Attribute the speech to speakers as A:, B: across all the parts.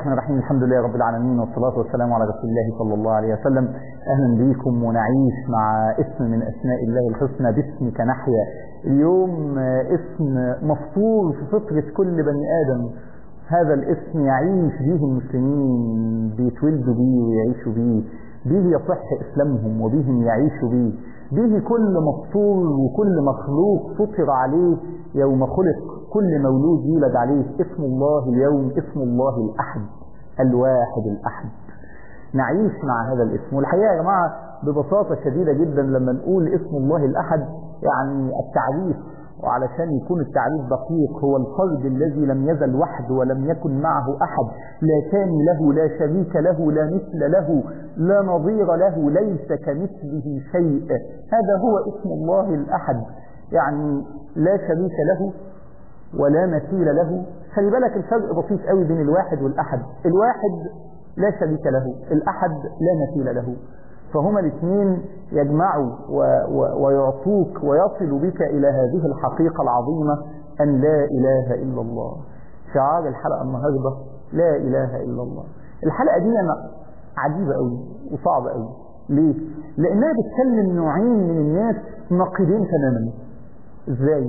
A: الرحمن الرحيم الحمد لله رب العالمين والصلاة والسلام على رسول الله صلى الله عليه وسلم أهلا بكم ونعيش مع اسم من أسماء الله الحسنى باسمك نحيا اليوم اسم مفطور في فطرة كل بني آدم هذا الاسم يعيش به المسلمين بيتولدوا به ويعيشوا به به يصح إسلامهم وبهم يعيشوا به به كل مفطور وكل مخلوق فطر عليه يوم خلق كل مولود يولد عليه اسم الله اليوم اسم الله الأحد الواحد الأحد نعيش مع هذا الاسم والحقيقة يا جماعة ببساطة شديدة جدا لما نقول اسم الله الأحد يعني التعريف وعلشان يكون التعريف دقيق هو الفرد الذي لم يزل وحده ولم يكن معه أحد لا ثاني له لا شريك له لا مثل له لا نظير له ليس كمثله شيء هذا هو اسم الله الأحد يعني لا شريك له ولا مثيل له خلي بالك الفرق بسيط قوي بين الواحد والأحد الواحد لا شريك له الأحد لا مثيل له فهما الاثنين يجمعوا و و ويعطوك ويصلوا بك إلى هذه الحقيقة العظيمة أن لا إله إلا الله شعار الحلقة النهاردة لا إله إلا الله الحلقة دي أنا عجيبة قوي وصعبة قوي ليه؟ لأنها بتكلم نوعين من الناس نقيضين تماما ازاي؟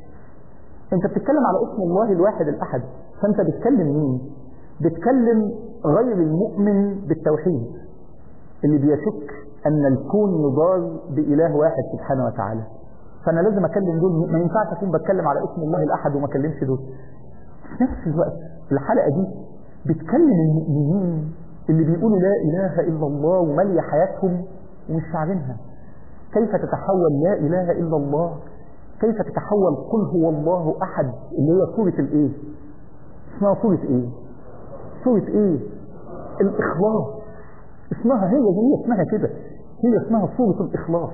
A: انت بتتكلم على اسم الله الواحد الأحد فانت بتكلم مين؟ بتكلم غير المؤمن بالتوحيد اللي بيشك ان الكون يضار بإله واحد سبحانه وتعالى فانا لازم اكلم دول ما ينفعش اكون بتكلم على اسم الله الاحد وما اكلمش دول في نفس الوقت الحلقة دي بتكلم المؤمنين اللي بيقولوا لا اله الا الله ومالية حياتهم ومش شاعرينها كيف تتحول لا اله الا الله كيف تتحول قل هو الله احد اللي هي سورة الايه اسمها سورة ايه سورة ايه الاخلاص اسمها هي هي اسمها كده هي اسمها سورة الإخلاص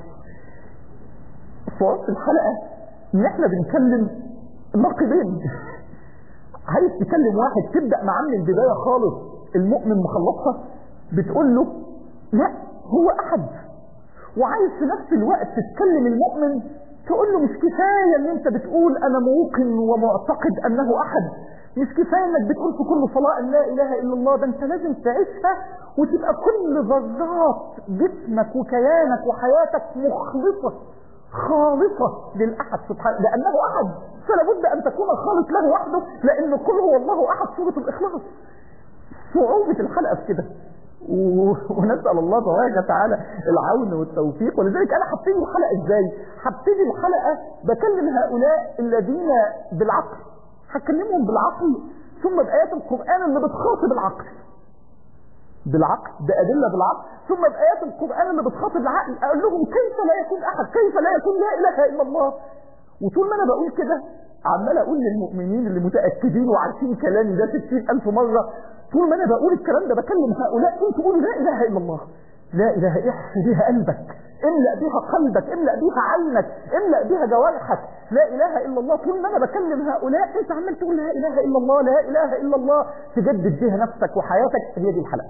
A: في الحلقة ان احنا بنكلم ناقدين عايز تكلم واحد تبدأ معاه من البداية خالص المؤمن مخلصها بتقول له لا هو أحد وعايز في نفس الوقت تتكلم المؤمن تقول له مش كفاية ان انت بتقول انا موقن ومعتقد انه احد مش كفاية انك بتقول في كل صلاة ان لا اله الا الله ده انت لازم تعيشها وتبقى كل ذرات جسمك وكيانك وحياتك مخلصة خالصة للأحد سبحانه لأنه أحد فلا بد أن تكون خالص له وحده لأن كل هو الله أحد سورة الإخلاص صعوبة الحلقة في كده و... ونسأل الله تبارك وتعالى العون والتوفيق ولذلك أنا هبتدي الحلقة إزاي؟ هبتدي الحلقة بكلم هؤلاء الذين بالعقل هكلمهم بالعقل ثم بآيات القرآن اللي بتخاطب العقل بالعقل بأدلة بالعقل ثم بآيات القرآن اللي بتخاطب العقل أقول لهم كيف لا يكون أحد كيف لا يكون لا إله إلا الله وطول ما أنا بقول كده عمال أقول للمؤمنين اللي متأكدين وعارفين كلامي ده 60000 مرة طول ما أنا بقول الكلام ده بكلم هؤلاء انتوا تقولوا لا إله إلا الله لا إله احفظ بها قلبك املأ بها قلبك املأ بها عينك املأ بها جوارحك لا إله إلا الله طول ما أنا بكلم هؤلاء أنت عمال تقول لا إله إلا الله لا إله إلا الله تجدد بها نفسك وحياتك هي دي الحلقة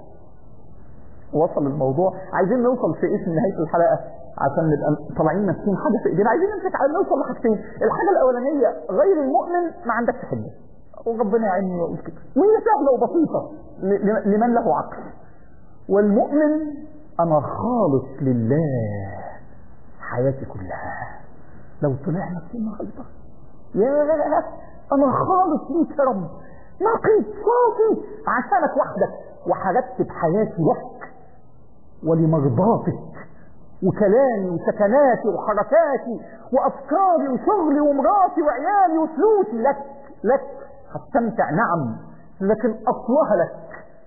A: وصل الموضوع عايزين نوصل في اسم نهاية الحلقة عشان نبقى طالعين ماسكين حاجة في ايدينا عايزين نمسك نوصل لحاجتين الحاجة الأولانية غير المؤمن ما عندكش حجة وربنا يعيني ويقول كده وهي سهلة وبسيطة لمن له عقل والمؤمن أنا خالص لله حياتي كلها لو طلعنا في النهارده يا أنا خالص ليك يا رب نقي صافي عشانك وحدك وحركت بحياتي لك ولمرضاتك وكلامي وسكناتي وحركاتي وأفكاري وشغلي ومراتي وعيالي وفلوسي لك لك هستمتع نعم لكن أصلها لك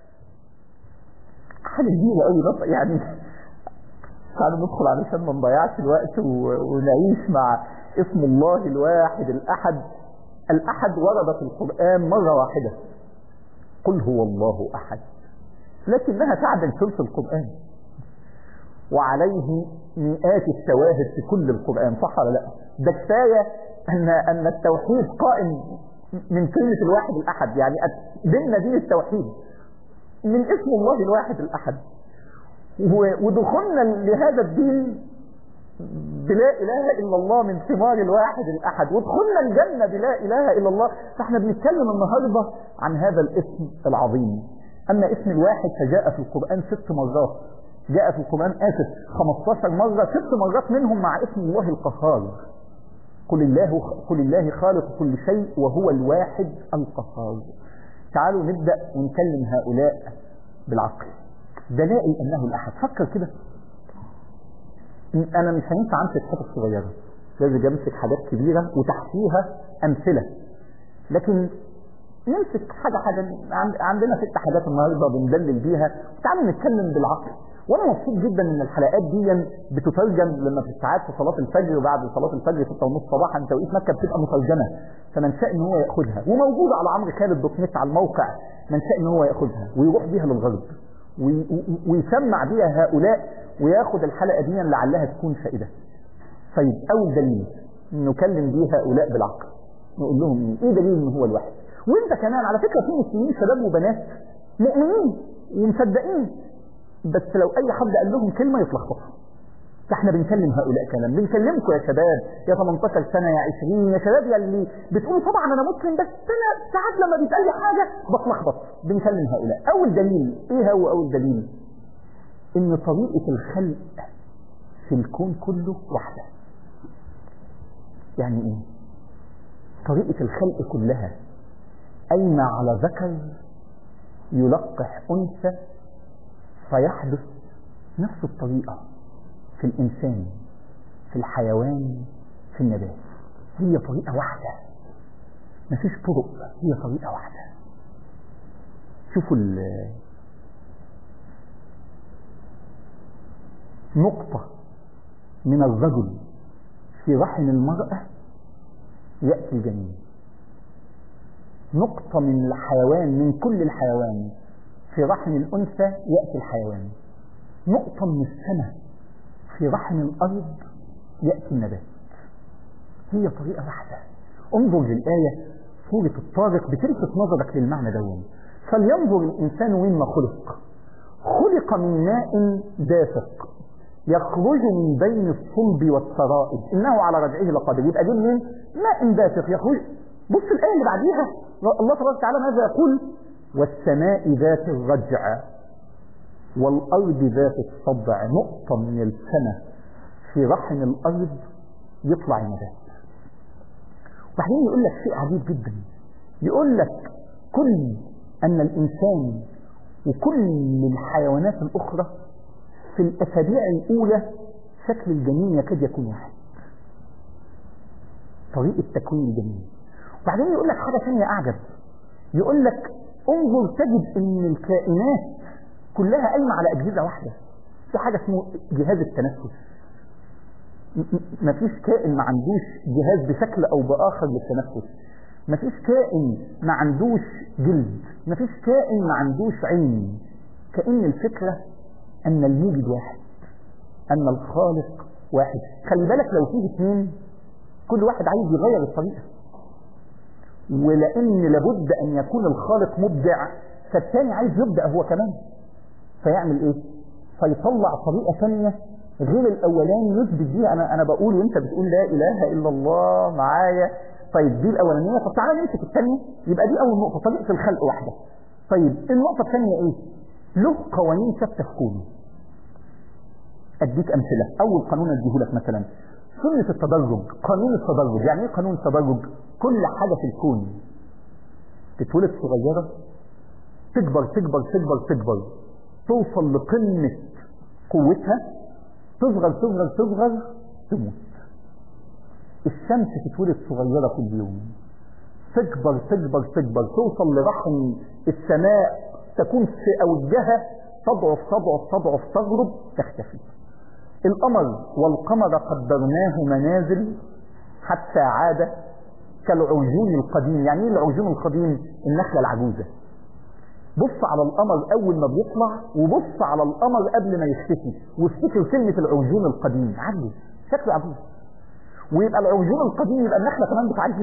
A: حاجة كبيرة قوي بس يعني تعالوا ندخل علشان ما نضيعش الوقت ونعيش مع اسم الله الواحد الأحد الأحد ورد في القرآن مرة واحدة قل هو الله أحد لكنها تعدل ثلث القرآن وعليه مئات الشواهد في كل القرآن صح ولا لا ده كفاية أن, أن التوحيد قائم من كلمة الواحد الأحد يعني ديننا دين التوحيد من اسم الله الواحد الأحد ودخولنا لهذا الدين بلا إله إلا الله من ثمار الواحد الأحد ودخلنا الجنة بلا إله إلا الله فاحنا بنتكلم النهاردة عن هذا الاسم العظيم أما اسم الواحد فجاء في القرآن ست مرات جاء في القرآن آسف 15 مرة ست مرات منهم مع اسم الله القهار قل الله, قل الله خالق كل شيء وهو الواحد القهار تعالوا نبدأ ونكلم هؤلاء بالعقل دلائل أنه الأحد فكر كده أنا مش هينفع أمسك حاجة صغيرة لازم أمسك حاجات كبيرة وتحتيها أمثلة لكن نمسك حاجة حاجة عندنا ست حاجات النهاردة بندلل بيها تعالوا نتكلم بالعقل وانا مبسوط جدا ان الحلقات دي بتترجم لما في ساعات في صلاه الفجر وبعد صلاه الفجر 6 ونص صباحا توقيت مكه بتبقى مترجمه فمن شاء ان هو ياخدها وموجوده على عمرو خالد دوت نت على الموقع من شاء ان هو ياخدها ويروح بيها للغرب ويسمع بيها هؤلاء وياخد الحلقه دي لعلها تكون فائده. طيب اول دليل نكلم بيه هؤلاء بالعقل نقول لهم ايه؟ ايه دليل ان هو الواحد؟ وانت كمان على فكره في مسلمين شباب وبنات مؤمنين ومصدقين بس لو اي حد قال لهم كلمه يتلخبطوا فاحنا بنكلم هؤلاء كلام بنكلمكم يا شباب يا 18 سنه يا 20 يا شباب يا اللي بتقولوا طبعا انا مسلم بس انا ساعات لما بيتقال لي حاجه بتلخبط بنكلم هؤلاء اول دليل ايه هو اول دليل ان طريقه الخلق في الكون كله واحده يعني ايه طريقه الخلق كلها قايمه على ذكر يلقح انثى فيحدث نفس الطريقة في الإنسان في الحيوان في النبات هي طريقة واحدة مفيش طرق هي طريقة واحدة شوفوا نقطة من الرجل في رحم المرأة يأتي الجنين نقطة من الحيوان من كل الحيوان في رحم الأنثى يأتي الحيوان نقطة من السماء في رحم الأرض يأتي النبات هي طريقة واحدة انظر للآية سورة الطارق بتلفت نظرك للمعنى دون فلينظر الإنسان مما خلق خلق من ماء دافق يخرج من بين الصلب والسرائب إنه على رجعه لقادر يبقى دي منين؟ ماء دافق يخرج بص الآية اللي بعديها الله تبارك وتعالى ماذا يقول والسماء ذات الرجع والأرض ذات الصدع نقطة من السماء في رحم الأرض يطلع النبات وبعدين يقول لك شيء عجيب جدا يقول لك كل أن الإنسان وكل الحيوانات الأخرى في الأسابيع الأولى شكل الجنين يكاد يكون واحد طريقة تكوين الجنين وبعدين يقول لك حاجة ثانية أعجب يقول لك انظر تجد ان الكائنات كلها قايمة على أجهزة واحدة في حاجة اسمه جهاز التنفس مفيش كائن ما عندوش جهاز بشكل أو بآخر للتنفس مفيش كائن ما عندوش جلد مفيش كائن ما عندوش عين كأن الفكرة أن الموجد واحد أن الخالق واحد خلي بالك لو فيه اثنين كل واحد عايز يغير الطريقة ولأن لابد أن يكون الخالق مبدع فالثاني عايز يبدع هو كمان فيعمل إيه؟ فيطلع طريقة ثانية غير الأولاني يثبت بيها أنا أنا بقول وأنت بتقول لا إله إلا الله معايا طيب دي الأولانية طب تعالى نمسك الثانية يبقى دي أول نقطة طريقة الخلق واحدة طيب النقطة الثانية إيه؟ له قوانين ثابتة في كونه أديك أمثلة أول قانون أديه لك مثلا سنة التدرج قانون التدرج يعني ايه قانون التدرج كل حاجة في الكون تتولد صغيرة تكبر تكبر تكبر تكبر توصل لقمة قوتها تصغر تصغر تصغر تموت الشمس تتولد صغيرة كل يوم تكبر تكبر تكبر توصل لرحم السماء تكون في أوجها تضعف تضعف تضعف تغرب تختفي القمر والقمر قدرناه منازل حتى عاد كالعرجون القديم يعني ايه العرجون القديم النخلة العجوزة بص على القمر اول ما بيطلع وبص على القمر قبل ما يختفي وافتكر كلمة العرجون القديم عجز شكله عجوز ويبقى العرجون القديم يبقى النخلة كمان بتعجز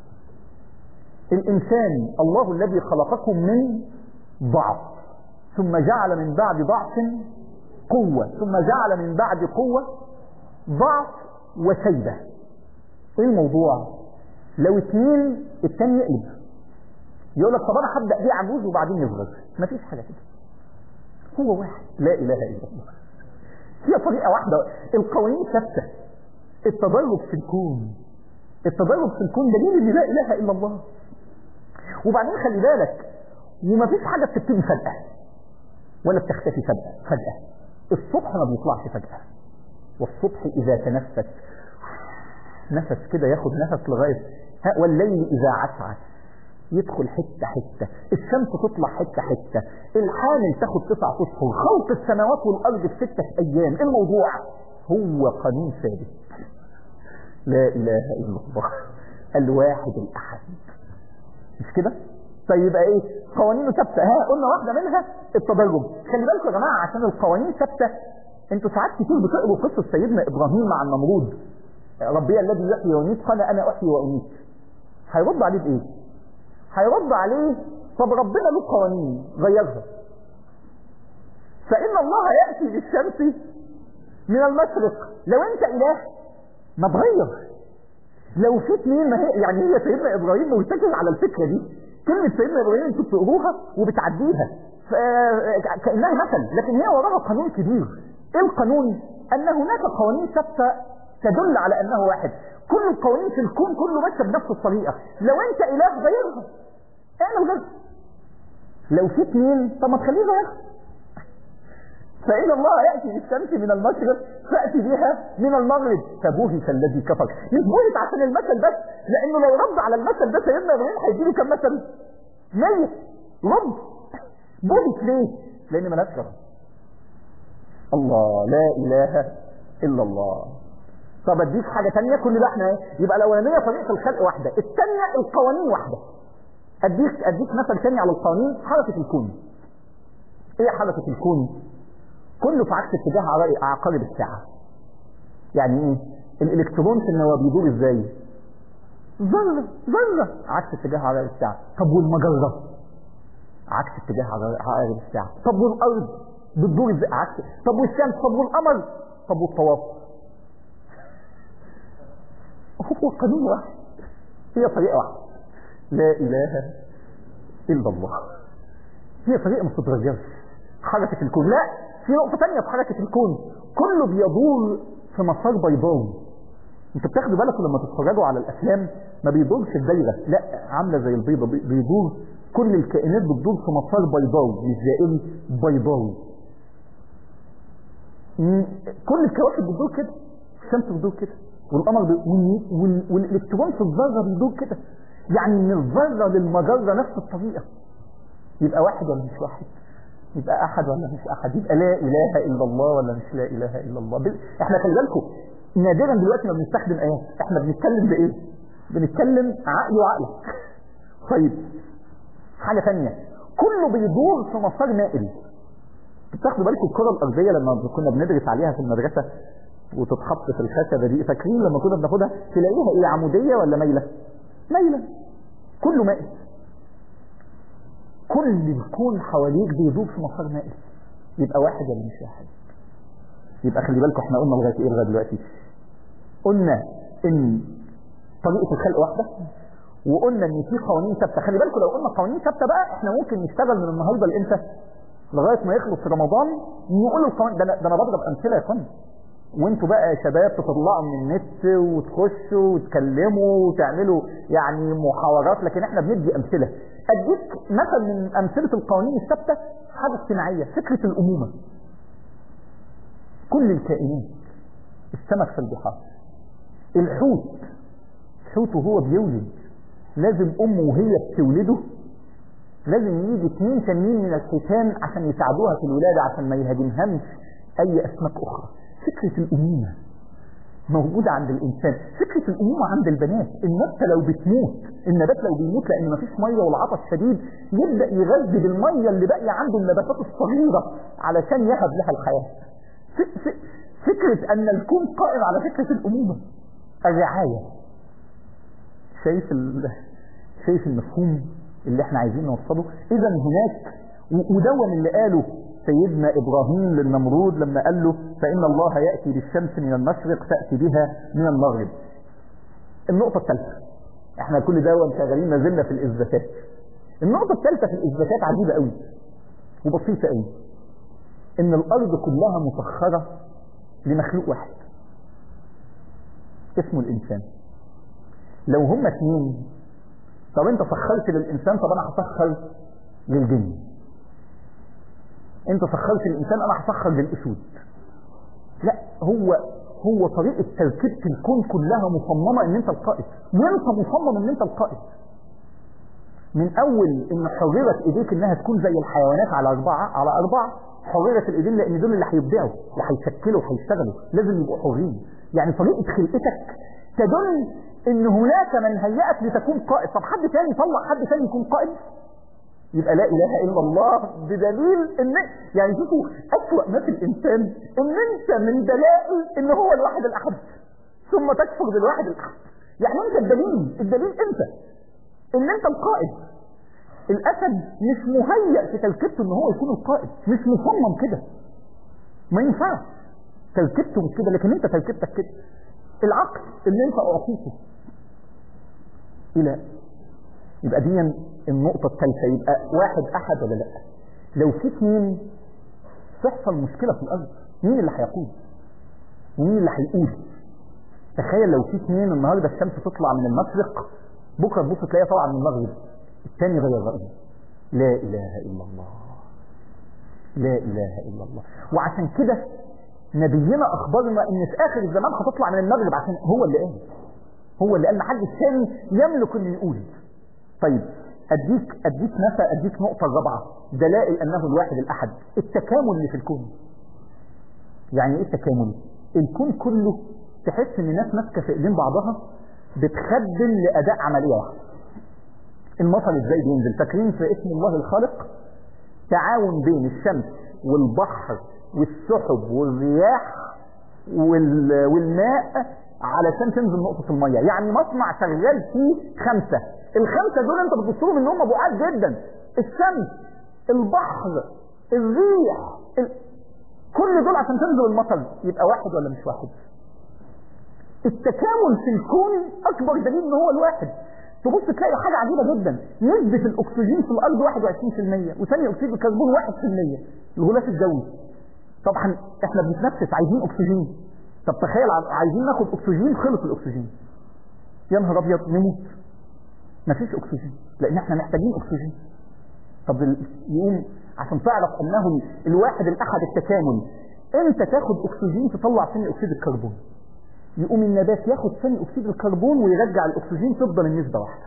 A: الانسان الله الذي خلقكم من ضعف ثم جعل من بعد ضعف قوة ثم جعل من بعد قوة ضعف وشيبة ايه الموضوع لو اتنين التاني يقلب يقول لك طب انا هبدا بيه عجوز وبعدين يصغر مفيش حاجه كده هو واحد لا اله الا الله هي طريقه واحده القوانين ثابته التدرج في الكون التدرج في الكون دليل ان لا اله الا الله وبعدين خلي بالك ومفيش حاجه بتبتدي فجاه ولا بتختفي فجاه فجاه الصبح ما بيطلعش فجاه والصبح اذا تنفس نفس كده ياخد نفس لغايه والليل اذا عسعس يدخل حتة حتة الشمس تطلع حتة حتة الحامل تاخد تسعة اشهر خلق السماوات والارض في ستة ايام الموضوع هو قانون ثابت لا اله الا الله الواحد الاحد مش كده طيب يبقى ايه قوانينه ثابته ها قلنا واحده منها التدرج خلي بالكم يا جماعه عشان القوانين ثابته انتوا ساعات كتير بتقروا قصه سيدنا ابراهيم مع النمرود ربي الذي يحيي ويميت قال انا احيي واميت هيرد عليه بايه هيرد عليه طب ربنا له قوانين غيرها فان الله ياتي بالشمس من المشرق لو انت اله ما تغير لو في اثنين ما هي يعني هي سيدنا ابراهيم مرتكز على الفكره دي كلمه سيدنا ابراهيم انتوا بتقروها وبتعديها كانها مثل لكن هي وراها قانون كبير ايه القانون ان هناك قوانين ثابته تدل على انه واحد كل القوانين في الكون كله ماشيه بنفس الطريقه لو انت اله غيرها اعمل غيرها لو في اثنين طب ما تخليه غيرها فإن الله يأتي بالشمس من المشرق فأتي بها من المغرب فبهت الذي كفر مش بهت عشان المثل بس لأنه لو رد على المثل ده سيدنا إبراهيم هيديله كم مثل؟ 100 رد بهت ليه؟ لأن ملهاش شرع الله لا إله إلا الله طب اديك حاجة تانية كل ده احنا يبقى الأولانية طريقة الخلق واحدة الثانية القوانين واحدة اديك اديك مثل تاني على القوانين حركة الكون ايه حركة الكون كله في عكس اتجاه عقارب الساعة يعني ايه الالكترون في النواة بيدور ازاي ذرة ذرة عكس اتجاه عقارب الساعة طب والمجرة عكس اتجاه عقارب الساعة طب والارض بتدور ازاي عكس طب والشمس طب والقمر طب والطواف هو قانون واحد هي طريقة واحدة لا اله الا الله هي طريقة ما تتغيرش حركة الكون لا في نقطة تانية في حركة الكون كله بيدور في مسار بيضاوي انت بتاخدوا بالكم لما تتفرجوا على الافلام ما بيدورش في دايرة لا عاملة زي البيضة بيدور كل الكائنات بتدور في مسار بيضاوي مش دائري بيضاوي كل الكواكب بتدور كده الشمس بتدور كده والقمر بي... وال... والالكترون في الذرة بيدور كده يعني من الذرة للمجرة نفس الطريقة يبقى واحد ولا مش واحد يبقى احد ولا مش احد يبقى لا اله الا الله ولا مش لا اله الا الله بل... احنا خلي بالكم نادرا دلوقتي ما بنستخدم ايات احنا بنتكلم بايه بنتكلم عقلي وعقلك طيب حاجه ثانيه كله بيدور في مسار مائل بتاخدوا بالكم الكره الارضيه لما كنا بندرس عليها في المدرسه وتتحط في الخشبه دي فاكرين لما كنا بناخدها تلاقيها ايه عموديه ولا مايله مايله كله مائل كل الكون حواليك بيدور في مسار مائل يبقى واحد ولا مش واحد يبقى خلي بالكم احنا قلنا لغايه ايه لغايه دلوقتي قلنا ان طريقه الخلق واحده وقلنا ان في قوانين ثابته خلي بالكم لو قلنا قوانين ثابته بقى احنا ممكن نشتغل من النهارده لامتى لغايه ما يخلص رمضان نقول القوانين ده انا ده انا بضرب امثله يا فندم وانتوا بقى يا شباب تطلعوا من النت وتخشوا وتكلموا وتعملوا يعني محاورات لكن احنا بندي امثله اديك مثل من امثله القوانين الثابته حاجه اجتماعيه فكره الامومه كل الكائنات السمك في البحار الحوت الحوت وهو بيولد لازم امه وهي بتولده لازم يجي اثنين تانيين من الحيتان عشان يساعدوها في الولاده عشان ما يهاجمهمش اي اسماك اخرى فكره الامومه موجودة عند الإنسان فكرة الأمومة عند البنات النبتة لو بتموت النبات لو بيموت لأن مفيش مية والعطش شديد يبدأ يغذي بالمية اللي باقية عنده النباتات الصغيرة علشان يهب لها الحياة فكرة أن الكون قائم على فكرة الأمومة الرعاية شايف شايف المفهوم اللي احنا عايزين نوصله إذا هناك ودون اللي قاله سيدنا إبراهيم للنمرود لما قال له فإن الله يأتي بالشمس من المشرق تأتي بها من المغرب النقطة الثالثة احنا كل ده شغالين ما زلنا في الإثباتات النقطة الثالثة في الإثباتات عجيبة قوي وبسيطة قوي إن الأرض كلها مسخرة لمخلوق واحد اسمه الإنسان لو هما اثنين طب انت سخرت للإنسان طب أنا هسخر للجن انت سخرت للإنسان أنا هسخر للأسود لا هو هو طريقة تركيبة الكون كلها مصممة ان انت القائد وانت مصمم ان انت القائد من اول ان حررت ايديك انها تكون زي الحيوانات على اربعة على اربعة حررت الايدين لان دول اللي هيبدعوا وهيشكلوا وهيشتغلوا لازم يبقوا حرين يعني طريقة خلقتك تدل ان هناك من هيأت لتكون قائد طب حد تاني طلع حد تاني يكون قائد يبقى لا اله الا الله بدليل ان يعني شوفوا اسوأ ما في الانسان ان انت من دلائل ان هو الواحد الاحد ثم تكفر بالواحد الاحد يعني انت الدليل الدليل انت ان انت القائد الاسد مش مهيأ في تركيبته ان هو يكون القائد مش مصمم كده ما ينفعش تركيبته مش كده لكن انت تركيبتك كده العقل اللي انت اعطيته الى يبقى دي النقطة الثالثة يبقى واحد أحد ولا لا لو في اثنين تحصل مشكلة في الأرض مين اللي هيقود ومين اللي هيقود تخيل لو في اثنين النهاردة الشمس تطلع من المشرق بكرة تبص تلاقيها طالعة من المغرب الثاني غير رأيه لا إله إلا الله لا إله إلا الله وعشان كده نبينا أخبرنا إن في آخر الزمان هتطلع من المغرب عشان هو اللي قال هو اللي قال محدش ثاني يملك إنه يقول طيب اديك اديك مثل اديك نقطة رابعة دلائل انه الواحد الاحد التكامل اللي في الكون يعني ايه التكامل الكون كله تحس ان الناس ماسكه في ايدين بعضها بتخدم لاداء عمليه واحده المطر ازاي بينزل فاكرين في اسم الله الخالق تعاون بين الشمس والبحر والسحب والرياح وال... والماء علشان تنزل نقطة المية يعني مصنع شغال فيه خمسة الخمسة دول انت بتبص لهم ان هم بعاد جدا الشمس البحر الريح ال... كل دول عشان تنزل المطر يبقى واحد ولا مش واحد التكامل في الكون اكبر دليل ان هو الواحد تبص تلاقي حاجة عجيبة جدا نسبة الاكسجين في الارض 21% وثاني اكسيد الكربون 1% الغلاف الجوي طبعا احنا بنتنفس عايزين اكسجين طب تخيل عايزين ناخد اكسجين خلص الاكسجين يا نهار ابيض نموت مفيش اكسجين لان احنا محتاجين اكسجين طب يقوم عشان تعرف انه الواحد الاحد التكامل انت تاخد اكسجين تطلع ثاني اكسيد الكربون يقوم النبات ياخد ثاني اكسيد الكربون ويرجع الاكسجين تفضل النسبة واحدة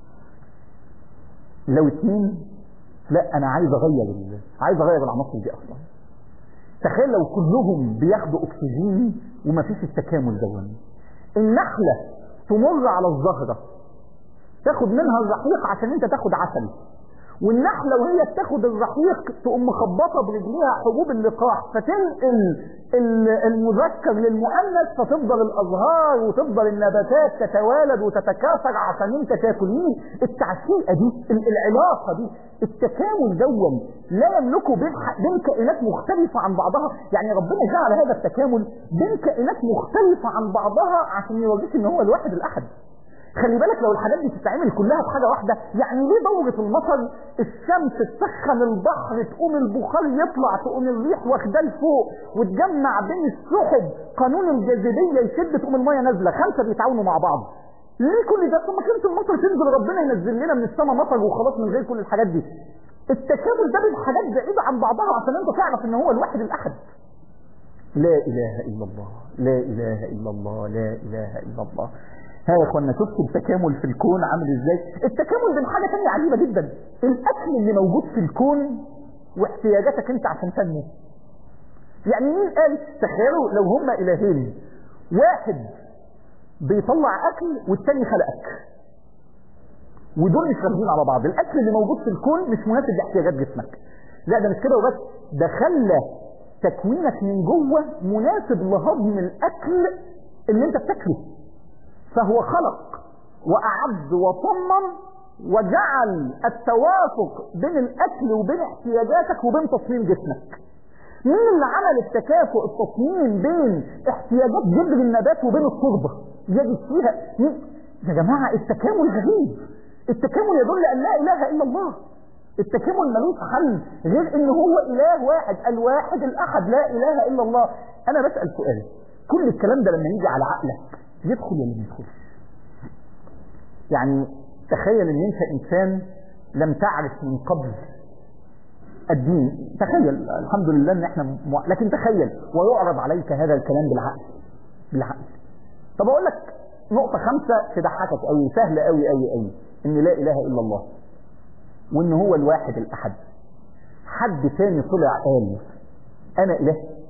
A: لو اتنين لا انا عايز اغير عايز اغير العناصر دي اصلا تخيل لو كلهم بياخدوا اكسجين ومفيش التكامل ده النحلة تمر على الزهرة تاخد منها الرحيق عشان انت تاخد عسل والنحلة وهي بتاخد الرحيق تقوم مخبطة برجليها حبوب اللقاح فتنقل المذكر للمؤنث فتفضل الازهار وتفضل النباتات تتوالد وتتكاثر عشان انت تاكل مين التعشيقة دي العلاقة دي التكامل دون لا يملكه بين, بين كائنات مختلفة عن بعضها يعني ربنا جعل هذا التكامل بين كائنات مختلفة عن بعضها عشان يوريك ان هو الواحد الاحد خلي بالك لو الحاجات دي تتعمل كلها في حاجة واحدة يعني ليه دورة المطر الشمس تسخن البحر تقوم البخار يطلع تقوم الريح واخداه لفوق وتجمع بين السحب قانون الجاذبية يشد تقوم المية نازلة خمسة بيتعاونوا مع بعض ليه كل ده ثم كانت المطر تنزل ربنا ينزل لنا من السماء مطر وخلاص من غير كل الحاجات دي التكامل ده بيبقى حاجات بعيدة عن بعضها عشان انت تعرف ان هو الواحد الاحد لا اله الا الله لا اله الا الله لا اله الا الله ها يا اخوانا شفتوا التكامل في الكون عامل ازاي التكامل ده حاجه ثانيه عجيبه جدا الاكل اللي موجود في الكون واحتياجاتك انت عشان تنمو يعني مين قال تخيلوا لو هما الهين واحد بيطلع اكل والتاني خلقك ودول مش راكبين على بعض الاكل اللي موجود في الكون مش مناسب لاحتياجات جسمك لا ده مش كده وبس ده خلى تكوينك من جوه مناسب لهضم الاكل اللي انت بتاكله فهو خلق وأعد وصمم وجعل التوافق بين الأكل وبين احتياجاتك وبين تصميم جسمك مين اللي عمل التكافؤ التصميم بين احتياجات جذر النبات وبين التربة يجد فيها مين؟ يا جماعة التكامل غريب التكامل يدل ان لا اله الا الله التكامل ملوش حل غير ان هو اله واحد الواحد الاحد لا اله الا الله انا بسال سؤال كل الكلام ده لما يجي على عقلك يدخل ولا ما يدخلش يعني تخيل ان انت انسان لم تعرف من قبل الدين تخيل الحمد لله ان احنا مو... لكن تخيل ويعرض عليك هذا الكلام بالعقل بالعقل طب اقول لك نقطة خمسة تضحكك قوي سهلة قوي قوي قوي ان لا اله الا الله وان هو الواحد الاحد حد تاني طلع قال انا اله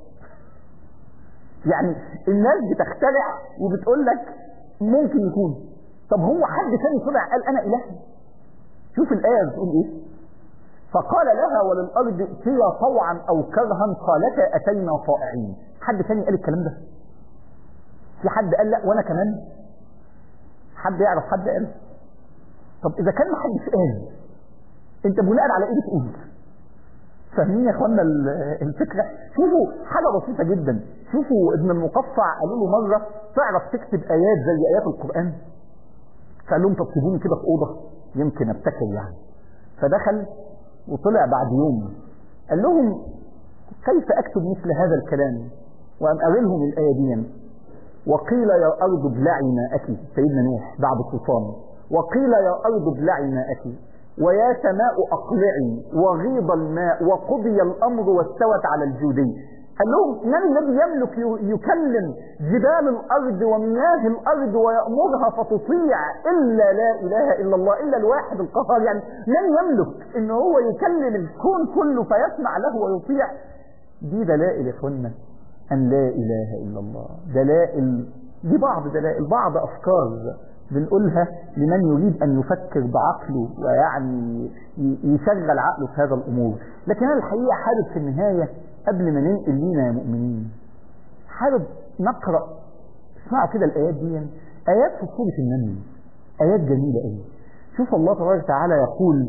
A: يعني الناس بتخترع وبتقول لك ممكن يكون طب هو حد تاني طلع قال انا اله شوف الايه بتقول ايه فقال لها وللارض ائتيا طوعا او كرها قالتا اتينا طائعين حد تاني قال الكلام ده في حد قال لا وانا كمان حد يعرف حد قال طب اذا كان ما حدش قال انت بناء على ايه بتقول فاهمين يا اخوانا الفكره شوفوا حاجه بسيطه جدا شوفوا ابن المقفع قالوا له مره تعرف تكتب ايات زي ايات القران فقال لهم طب سيبوني كده في اوضه يمكن ابتكر يعني فدخل وطلع بعد يوم قال لهم كيف اكتب مثل هذا الكلام وان اقولهم الايه دي وقيل يا ارض ابلعي ماءك سيدنا نوح بعد الطوفان وقيل يا ارض ابلعي ماءك ويا سماء اقلعي وغيض الماء وقضي الامر واستوت على الجودي قال لهم من الذي يملك يكلم جبال الارض ومياه الارض ويامرها فتطيع الا لا اله الا الله الا الواحد القهار يعني من يملك ان هو يكلم الكون كله فيسمع له ويطيع دي دلائل يا اخوانا ان لا اله الا الله دلائل دي بعض دلائل بعض افكار بنقولها لمن يريد ان يفكر بعقله ويعني يشغل عقله في هذا الامور لكن انا الحقيقه حابب في النهايه قبل ما ننقل لينا يا مؤمنين حابب نقرا اسمعوا كده الايات دي ايات في سوره النمل ايات جميله قوي شوف الله تبارك وتعالى يقول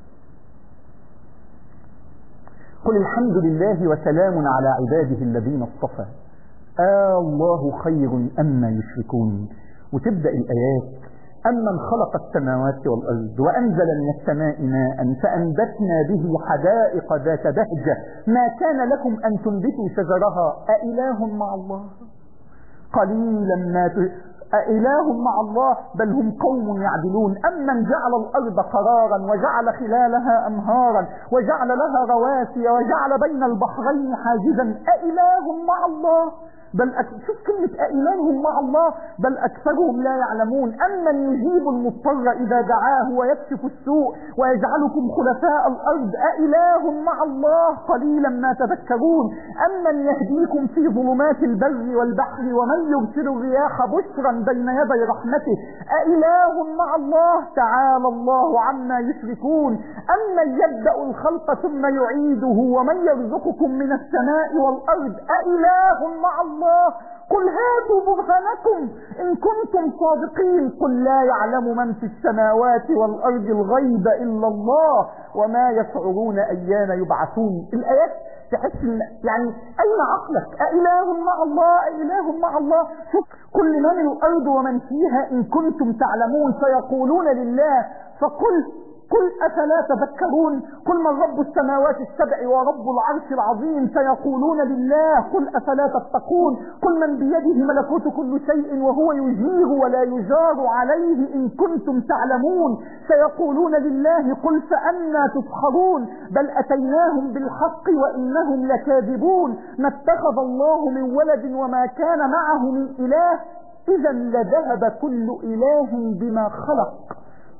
A: قل الحمد لله وسلام على عباده الذين اصطفى آه الله خير أما يشركون وتبدأ الآيات أمن خلق السماوات والأرض وأنزل من السماء ماء فأنبتنا به حدائق ذات بهجة ما كان لكم أن تنبتوا شجرها أإله مع الله قليلا ما ت... أإله مع الله بل هم قوم يعدلون أمن جعل الأرض قرارا وجعل خلالها أنهارا وجعل لها رواسي وجعل بين البحرين حاجزا أإله مع الله بل أك... شوف كلمة أإله مع الله بل أكثرهم لا يعلمون أمن يجيب المضطر إذا دعاه ويكشف السوء ويجعلكم خلفاء الأرض أإله مع الله قليلا ما تذكرون أمن يهديكم في ظلمات البر والبحر ومن يرسل الرياح بشرا بين يدي رحمته أإله مع الله تعالى الله عما يشركون أمن يبدأ الخلق ثم يعيده ومن يرزقكم من السماء والأرض أإله مع الله الله قل هاتوا برهانكم إن كنتم صادقين قل لا يعلم من في السماوات والأرض الغيب إلا الله وما يشعرون أيان يبعثون الآيات تحس يعني أين عقلك أإله مع الله أإله مع الله شوف كل من الأرض ومن فيها إن كنتم تعلمون سيقولون لله فقل قل أفلا تذكرون قل من رب السماوات السبع ورب العرش العظيم سيقولون لله قل أفلا تتقون قل من بيده ملكوت كل شيء وهو يجير ولا يجار عليه إن كنتم تعلمون سيقولون لله قل فأنا تسحرون بل أتيناهم بالحق وإنهم لكاذبون ما اتخذ الله من ولد وما كان معه من إله إذا لذهب كل إله بما خلق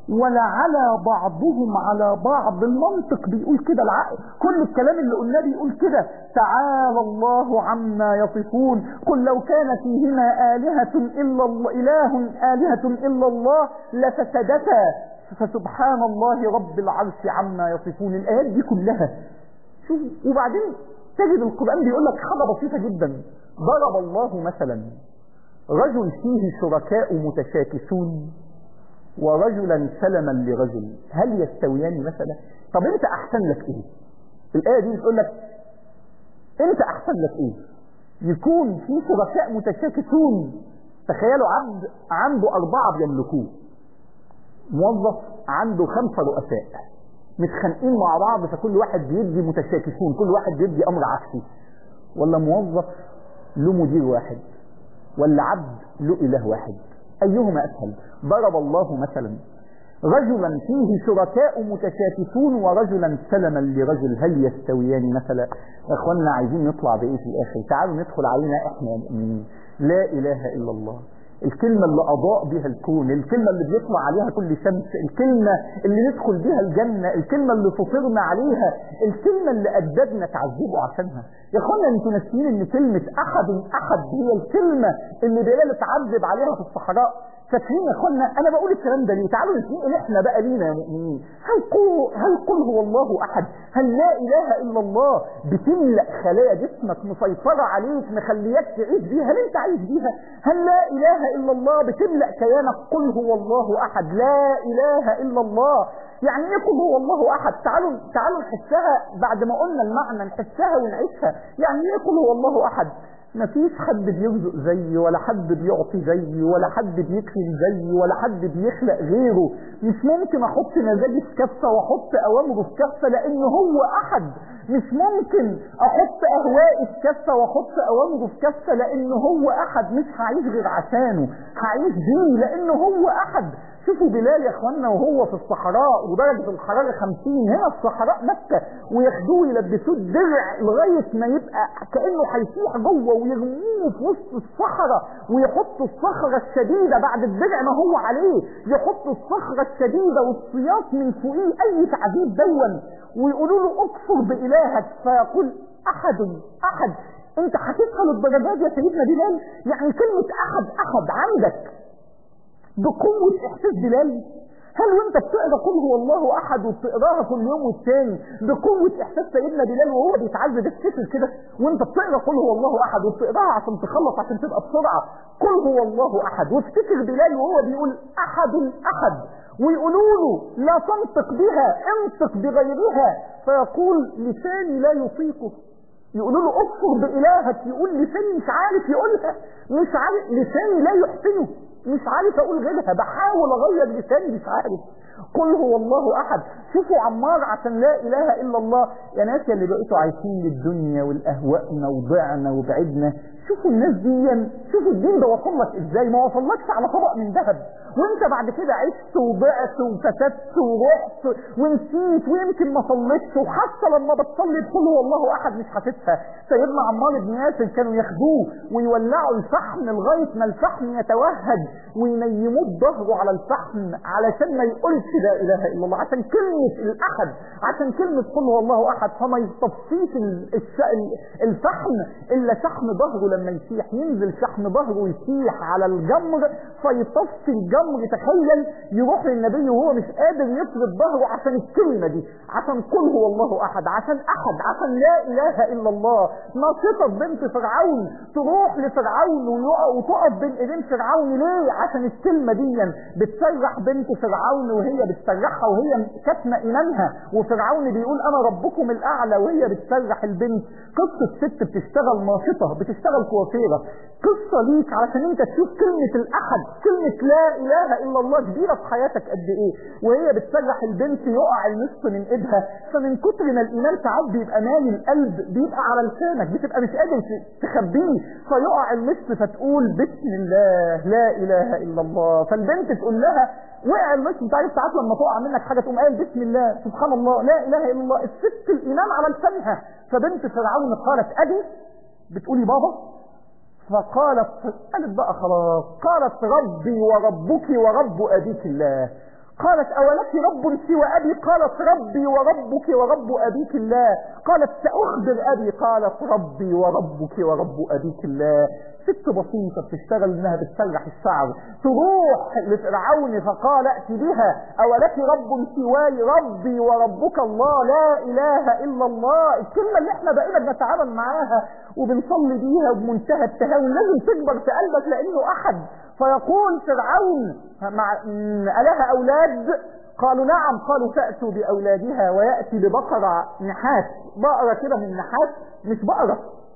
A: ولعلى بعضهم على بعض المنطق بيقول كده العقل كل الكلام اللي قلناه بيقول كده تعالى الله عما يصفون قل لو كان فيهما آلهة إلا الله إله آلهة إلا الله لفسدتا فسبحان الله رب العرش عما يصفون الآيات دي كلها شوف وبعدين تجد القرآن بيقول لك حاجة بسيطة جدا ضرب الله مثلا رجل فيه شركاء متشاكسون ورجلا سلما لرجل هل يستويان مثلا طب انت احسن لك ايه الايه دي بتقول لك انت احسن لك ايه يكون في شركاء متشاكسون تخيلوا عبد عنده اربعه بيملكوه موظف عنده خمسة رؤساء متخانقين مع بعض فكل واحد بيدي متشاكسون كل واحد بيدي امر عكسي ولا موظف له مدير واحد ولا عبد له اله واحد ايهما اسهل ضرب الله مثلا رجلا فيه شركاء متشاكسون ورجلا سلما لرجل هل يستويان مثلا يا اخوانا عايزين نطلع بايه في الاخر تعالوا ندخل علينا احنا مؤمنين لا اله الا الله الكلمة اللي أضاء بها الكون الكلمة اللي بيطلع عليها كل شمس الكلمة اللي ندخل بها الجنة الكلمة اللي فطرنا عليها الكلمة اللي أجدادنا تعذبوا عشانها يا اخوانا انتوا ناسيين ان كلمة أحد أحد هي الكلمة اللي بلال اتعذب عليها في الصحراء فاكرين يا اخوانا انا بقول الكلام ده ليه تعالوا نسمع احنا بقى لينا يا مؤمنين هل قل هل قل هو الله احد هل لا اله الا الله بتملا خلايا جسمك مسيطره عليك مخلياك تعيش بيها هل انت عايش بيها هل لا اله الا الله بتملا كيانك قل هو الله احد لا اله الا الله يعني ايه قل هو الله احد تعالوا تعالوا نحسها بعد ما قلنا المعنى نحسها ونعيشها يعني ايه قل هو الله احد مفيش حد بيرزق زيي ولا حد بيعطي زيي ولا حد بيكرم زيي ولا حد بيخلق غيره مش ممكن احط مزاجي في كفه واحط اوامره في كفه لان هو احد مش ممكن احط اهوائي في كفه واحط اوامره في كفه لان هو احد مش هعيش غير عشانه هعيش بيه لان هو احد شوفوا بلال يا اخوانا وهو في الصحراء ودرجة الحرارة 50 هنا في صحراء مكة وياخدوه يلبسوه الدرع لغاية ما يبقى كأنه هيسيح جوه ويرموه في وسط الصحراء ويحطوا الصخرة الشديدة بعد الدرع ما هو عليه يحطوا الصخرة الشديدة والسياط من فوقيه أي تعذيب دون ويقولوا له اكفر بإلهك فيقول أحد أحد انت هتدخل الدرجات يا سيدنا بلال يعني كلمة أحد أحد عندك بقوة إحساس بلال هل وانت بتقرا قل هو الله احد وبتقراها كل يوم والتاني بقوه احساس سيدنا بلال وهو بيتعذب افتكر كده وانت بتقرا قل هو الله احد وبتقراها عشان تخلص عشان تبقى بسرعه قل هو الله احد وافتكر بلال وهو بيقول احد احد ويقولوا له لا تنطق بها انطق بغيرها فيقول لساني لا يطيقه يقولوا له اكفر بإلهك يقول لساني مش عارف يقولها مش عارف لساني لا يحسنه مش عارف اقول غيرها بحاول اغير لساني مش عارف قل هو الله احد شوفوا عمار عشان لا اله الا الله يا ناس اللي بقيتوا عايشين للدنيا والاهوائنا وضعنا وبعدنا شوفوا الناس دي شوفوا الدين ده وصل لك ازاي ما وصلكش على طبق من ذهب وانت بعد كده عشت وضعت وفسدت ورحت ونسيت ويمكن ما صليتش وحتى لما بتصلي تقول هو الله احد مش حاسسها سيدنا عمار بن ياسر كانوا ياخدوه ويولعوا الفحم لغايه ما الفحم يتوهج وينيموه بظهره على الفحم علشان ما يقولش لا اله الا الله عشان كلمه الاحد عشان كلمه قل هو الله احد فما يصطفيش الفحم الا شحم ظهره لما يسيح ينزل شحم ظهره ويسيح على الجمر فيطفي الجمر تخيل يروح للنبي وهو مش قادر يفرد ظهره عشان الكلمه دي عشان قل هو الله احد عشان احد عشان لا اله الا الله ناصطه بنت فرعون تروح لفرعون وتقف بين ايدين فرعون ليه عشان الكلمه دي بتسرح بنت فرعون وهي بتسرحها وهي كاتمه ايمانها وفرعون بيقول انا ربكم الاعلى وهي بتسرح البنت قصه ست بتشتغل ناشطه بتشتغل كوافيره قصه ليك علشان انت تشوف كلمه الاحد كلمه لا اله الا الله كبيره في حياتك قد ايه وهي بتسرح البنت يقع النصف من ايدها فمن كتر ما الايمان ساعات بيبقى مالي القلب بيبقى على لسانك بتبقى مش قادر تخبيه فيقع النصف فتقول بسم الله لا اله الا الله فالبنت تقول لها وقع النصف انت عارف ساعات لما تقع منك حاجه تقوم قايل بسم الله سبحان الله لا اله الا الله الست الايمان على لسانها فبنت فرعون قالت ادي بتقولي بابا فقالت قالت بقى خلاص قالت ربي وربك ورب أبيك الله قالت أولك رب سوى أبي قالت ربي وربك ورب أبيك الله قالت سأخبر أبي قالت ربي وربك ورب أبيك الله ست بسيطة بتشتغل انها بتسرح الشعر تروح لفرعون فقال ائت بها اولك رب سواي ربي وربك الله لا اله الا الله الكلمة اللي احنا بقينا بنتعامل معاها وبنصلي بيها بمنتهى التهاون لازم تكبر في قلبك لانه احد فيقول فرعون مع ألها أولاد قالوا نعم قالوا فأتوا بأولادها ويأتي ببقرة نحاس بقرة كده من نحاس مش بقرة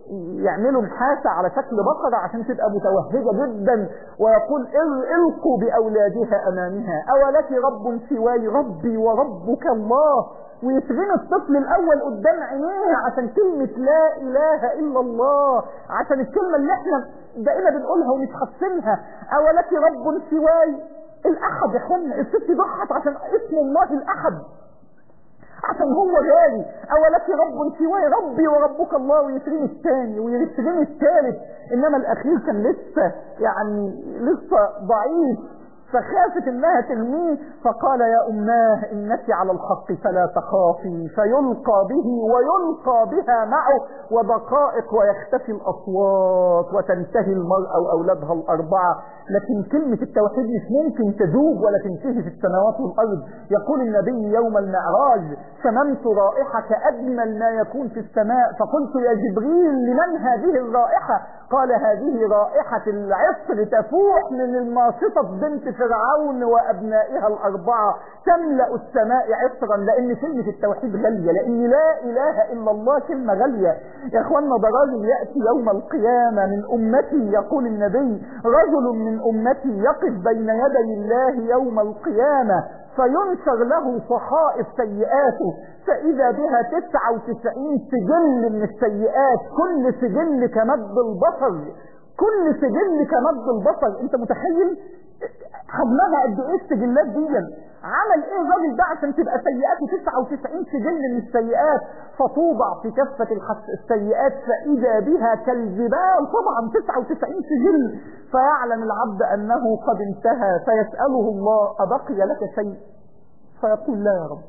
A: يعملوا محاسة على شكل بقرة عشان تبقى متوهجة جدا ويقول القوا بأولادها أمامها أولك رب سواي ربي وربك الله ويسجن الطفل الأول قدام عينيه عشان كلمة لا إله إلا الله عشان الكلمة اللي احنا بقينا بنقولها ومش حاسينها أولك رب سواي الأحد يا اخوانا الست ضحت عشان اسم الله الأحد عشان هو غالي أولك رب سواي ربي وربك الله ويسرين الثاني ويسرين الثالث إنما الأخير كان لسه يعني لسه ضعيف فخافت انها ترميه فقال يا اماه انك على الحق فلا تخافي فيلقى به ويلقى بها معه ودقائق ويختفي الاصوات وتنتهي المرأة واولادها الاربعة لكن كلمة التوحيد مش ممكن تذوب ولا تنتهي في السماوات والارض يقول النبي يوم المعراج شممت رائحة كأجمل ما يكون في السماء فقلت يا جبريل لمن هذه الرائحة قال هذه رائحة العصر تفوح من الماسطة بنت فرعون وأبنائها الأربعة تملأ السماء عصرا لأن كلمة التوحيد غالية لأن لا إله إلا الله كلمة غالية يا إخوانا ده راجل يأتي يوم القيامة من أمتي يقول النبي رجل من أمتي يقف بين يدي الله يوم القيامة فينشر له صحائف سيئاته فإذا بها 99 سجل من السيئات كل سجل كمد البصر كل سجل كمد البصر انت متخيل حجمها قد ايه السجلات دي عمل ايه الراجل ده عشان تبقى سيئاته 99 سجل من السيئات فتوضع في كفة السيئات فإذا بها كالجبال طبعا 99 سجل فيعلم العبد أنه قد انتهى فيسأله الله أبقي لك شيء فيقول لا يا رب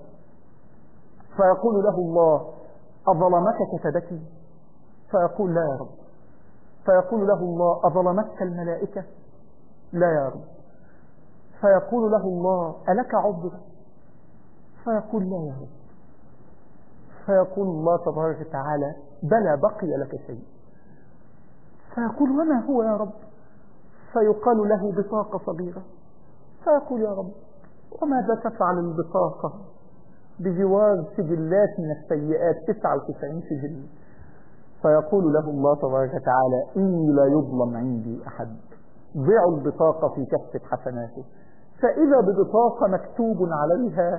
A: فيقول له الله أظلمك كتبتي فيقول لا يا رب فيقول له الله أظلمتك الملائكة لا يا رب فيقول له الله ألك عذر فيقول لا يا رب فيقول الله تبارك وتعالى بلى بقي لك شيء فيقول وما هو يا رب فيقال له بطاقة صغيرة فيقول يا رب وماذا تفعل البطاقة بجوار سجلات من السيئات 99 سجل فيقول له الله تبارك وتعالى إني لا يظلم عندي أحد ضعوا البطاقة في كفة حسناته فإذا ببطاقة مكتوب عليها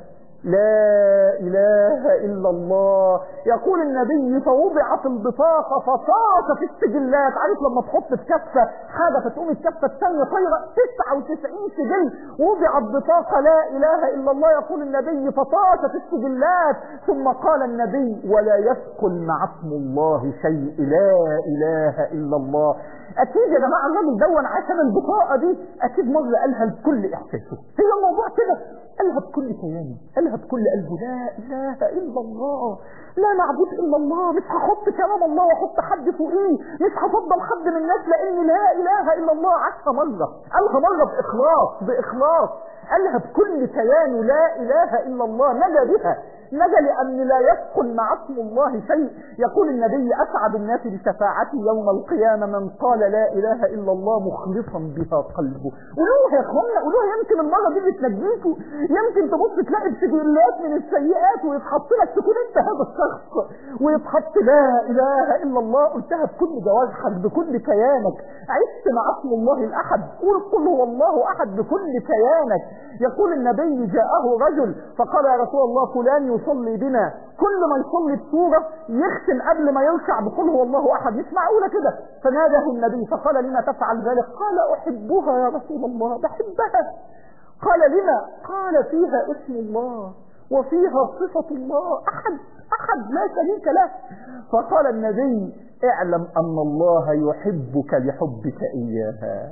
A: لا إله إلا الله يقول النبي فوضعت البطاقة فطاقت في السجلات عارف لما تحط في كفة حاجة فتقوم الكفة الثانية طايرة 99 سجل وضعت بطاقة لا إله إلا الله يقول النبي فطاقت في السجلات ثم قال النبي ولا يثقل مع اسم الله شيء لا إله إلا الله اكيد يا جماعه الراجل دون عشان البطاقه دي اكيد مره قالها بكل احساسه هي الموضوع كده قالها بكل كيانه قالها بكل قلبه لا اله الا الله لا معبود الا الله مش هحط كلام الله واحط حد فوقيه مش هفضل حد من الناس لان لا اله الا الله عاشها مره قالها مره باخلاص باخلاص قالها بكل كيانه لا اله الا الله نجا بها نجا لأن لا يدخل مع اسم الله شيء يقول النبي أسعد الناس بشفاعتي يوم القيامة من قال لا إله إلا الله مخلصا بها قلبه قولوها يا اخوانا قولوها يمكن المرة دي بتنجيكوا يمكن تبص تلاقي بسجلات من السيئات ويتحط لك تكون انت هذا الشخص ويتحط لا إله إلا الله قلتها بكل جوارحك بكل كيانك عشت مع اسم الله الأحد قول قل هو الله أحد بكل كيانك يقول النبي جاءه رجل فقال يا رسول الله فلان يصلي بنا كل ما يصلي السورة يختم قبل ما يركع بقول هو الله أحد مش معقولة كده فناداه النبي فقال لما تفعل ذلك قال أحبها يا رسول الله بحبها قال لما قال فيها اسم الله وفيها صفة الله أحد أحد لا شريك له فقال النبي اعلم أن الله يحبك لحبك إياها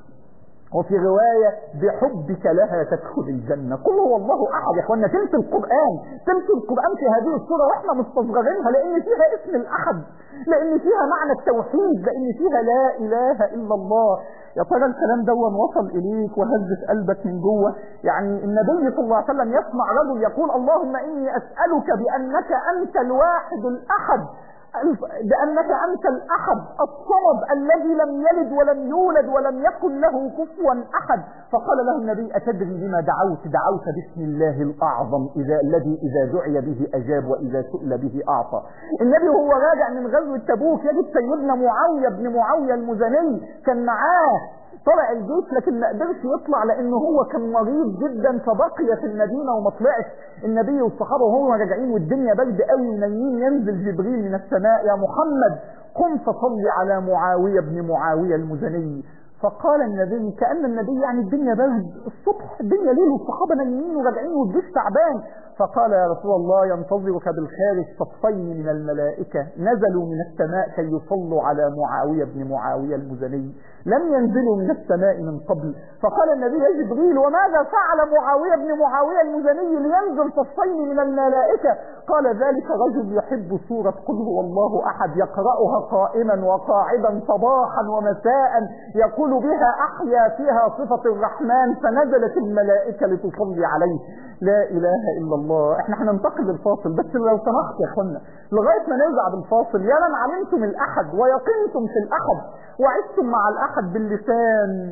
A: وفي رواية بحبك لها تدخل الجنة قل هو الله أحد يا اخوانا تمشي القرآن تمشي القرآن في هذه السورة واحنا مستصغرينها لأن فيها اسم الأحد لأن فيها معنى التوحيد لأن فيها لا إله إلا الله يا ترى الكلام دون وصل إليك وهزت قلبك من جوه يعني النبي صلى الله عليه وسلم يسمع رجل يقول اللهم إني أسألك بأنك أنت الواحد الأحد بأنك أنت الأحد الصمد الذي لم يلد ولم يولد ولم يكن له كفوا أحد فقال له النبي أتدري بما دعوت دعوت باسم الله الأعظم إذا الذي إذا دعي به أجاب وإذا سئل به أعطى النبي وهو راجع من غزوة تبوك يجد سيدنا معاوية بن معاوية المزني كان معاه طلع الجيش لكن ما قدرش يطلع لانه هو كان مريض جدا فبقي في المدينه وما طلعش النبي والصحابه وهم راجعين والدنيا برد قوي ونايمين ينزل جبريل من السماء يا محمد قم فصلي على معاويه بن معاويه المزني فقال النبي كأن النبي يعني الدنيا برد الصبح الدنيا ليل والصحابة نايمين وراجعين والجيش تعبان فقال يا رسول الله ينتظرك بالخارج صفين من الملائكة نزلوا من السماء كي يصلوا على معاوية بن معاوية المزني لم ينزلوا من السماء من قبل فقال النبي يا جبريل وماذا فعل معاوية بن معاوية المزني لينزل صفين من الملائكة قال ذلك رجل يحب سورة قل هو الله أحد يقرأها قائما وقاعدا صباحا ومساء يقول بها أحيا فيها صفة الرحمن فنزلت الملائكة لتصلي عليه لا إله إلا الله احنا هننتقل للفاصل بس لو سمحت يا اخوانا لغاية ما نرجع بالفاصل يا من علمتم الأحد ويقنتم في الأحد وعشتم مع الأحد باللسان